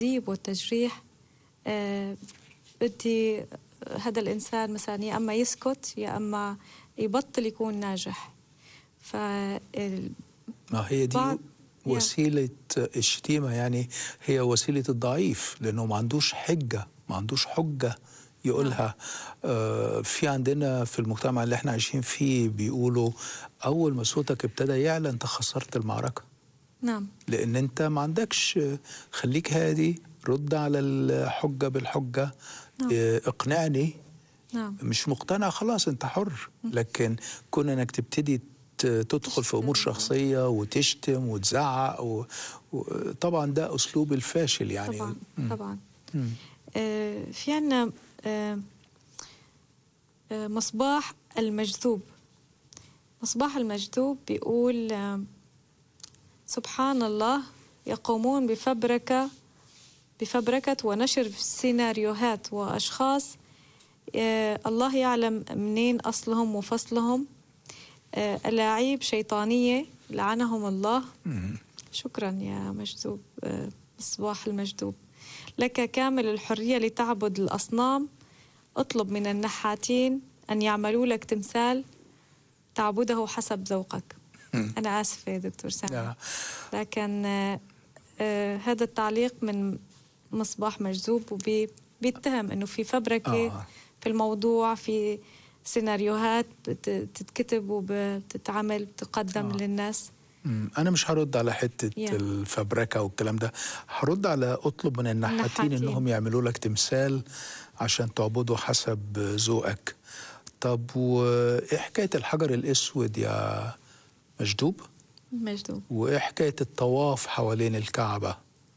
التعذيب والتجريح آه، بدي هذا الإنسان مثلا يا أما يسكت يا أما يبطل يكون ناجح ف ما هي دي بعض- وسيلة الشتيمة يعني هي وسيلة الضعيف لأنه ما عندوش حجة ما عندوش حجة يقولها آه في عندنا في المجتمع اللي احنا عايشين فيه بيقولوا أول ما صوتك ابتدى يعلى أنت خسرت المعركة نعم لأن أنت ما عندكش خليك هادي رد على الحجة بالحجة نعم. آه اقنعني نعم مش مقتنع خلاص انت حر لكن كون انك تبتدي ت- تدخل في امور شخصيه وتشتم وتزعق و... و... طبعا ده اسلوب الفاشل يعني طبعا مم. طبعا مم. آه، في عنا آه، آه، مصباح المجذوب مصباح المجذوب بيقول آه، سبحان الله يقومون بفبركة بفبركة ونشر سيناريوهات وأشخاص آه، الله يعلم منين أصلهم وفصلهم آه، ألاعيب شيطانية لعنهم الله مم. شكرا يا مجذوب آه، مصباح المجذوب لك كامل الحرية لتعبد الأصنام اطلب من النحاتين أن يعملوا لك تمثال تعبده حسب ذوقك مم. أنا آسفة يا دكتور سامي آه. لكن آه، آه، هذا التعليق من مصباح مجذوب وبيتهم أنه في فبركة آه. في الموضوع في سيناريوهات بت- تتكتب وبتتعمل بتقدم آه. للناس مم. انا مش هرد على حته Yeah. الفبركه والكلام ده هرد على اطلب من النحاتين النحاتين. انهم يعملوا لك تمثال عشان تعبده حسب ذوقك طب وايه حكايه الحجر الاسود يا مجدوب مجذوب وايه حكايه الطواف حوالين الكعبه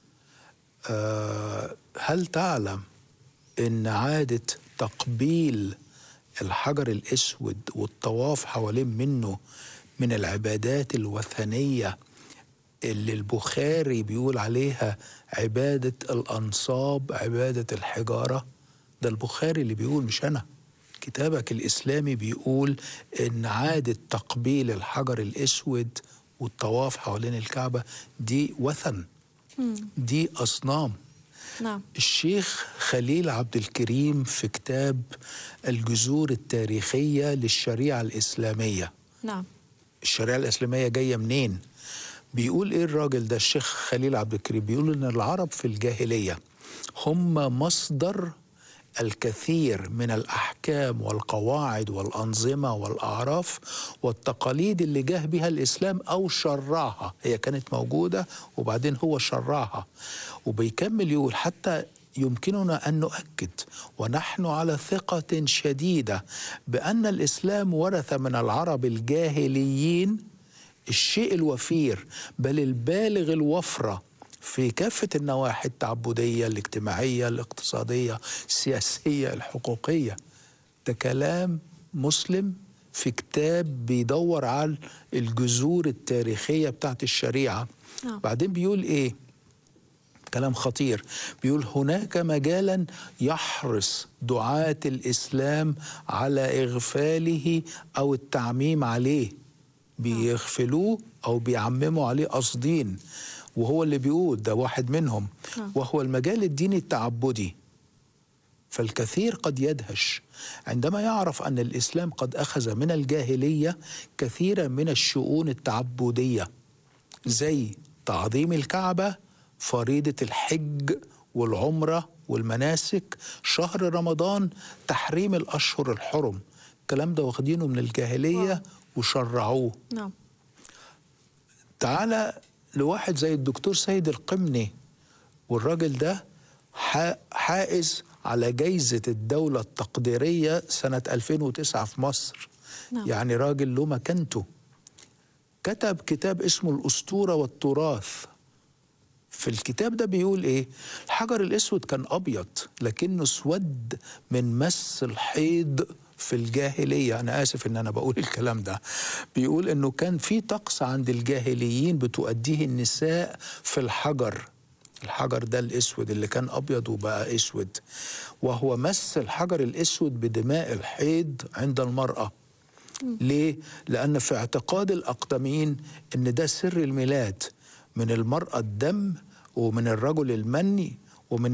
أه هل تعلم ان عاده تقبيل الحجر الاسود والطواف حوالين منه من العبادات الوثنيه اللي البخاري بيقول عليها عباده الانصاب عباده الحجاره ده البخاري اللي بيقول مش انا كتابك الاسلامي بيقول ان عاده تقبيل الحجر الاسود والطواف حوالين الكعبه دي وثن مم. دي اصنام نعم الشيخ خليل عبد الكريم في كتاب الجذور التاريخيه للشريعه الاسلاميه نعم الشريعه الاسلاميه جايه منين بيقول ايه الراجل ده الشيخ خليل عبد الكريم بيقول ان العرب في الجاهليه هم مصدر الكثير من الاحكام والقواعد والانظمه والاعراف والتقاليد اللي جه بها الاسلام او شرعها هي كانت موجوده وبعدين هو شرعها وبيكمل يقول حتى يمكننا ان نؤكد ونحن على ثقه شديده بان الاسلام ورث من العرب الجاهليين الشيء الوفير بل البالغ الوفره في كافه النواحي التعبديه الاجتماعيه الاقتصاديه السياسيه الحقوقيه ده كلام مسلم في كتاب بيدور على الجذور التاريخيه بتاعت الشريعه نعم. بعدين بيقول ايه كلام خطير بيقول هناك مجالا يحرص دعاة الإسلام على إغفاله أو التعميم عليه بيغفلوه أو بيعمموا عليه قاصدين وهو اللي بيقول ده واحد منهم نعم. وهو المجال الديني التعبدي فالكثير قد يدهش عندما يعرف ان الاسلام قد اخذ من الجاهليه كثيرا من الشؤون التعبديه زي تعظيم الكعبه فريضه الحج والعمره والمناسك شهر رمضان تحريم الاشهر الحرم الكلام ده واخدينه من الجاهليه واو. وشرعوه نعم تعالى لواحد زي الدكتور سيد القمني والراجل ده حا- حائز على جايزة الدولة التقديرية سنة 2009 في مصر نعم. يعني راجل له مكانته كتب كتاب اسمه الأسطورة والتراث في الكتاب ده بيقول ايه الحجر الاسود كان ابيض لكنه اسود من مس الحيض في الجاهليه انا اسف ان انا بقول الكلام ده بيقول انه كان في طقس عند الجاهليين بتؤديه النساء في الحجر الحجر ده الاسود اللي كان ابيض وبقى اسود وهو مس الحجر الاسود بدماء الحيض عند المراه ليه؟ لأن في اعتقاد الأقدمين إن ده سر الميلاد من المرأة الدم ومن الرجل المني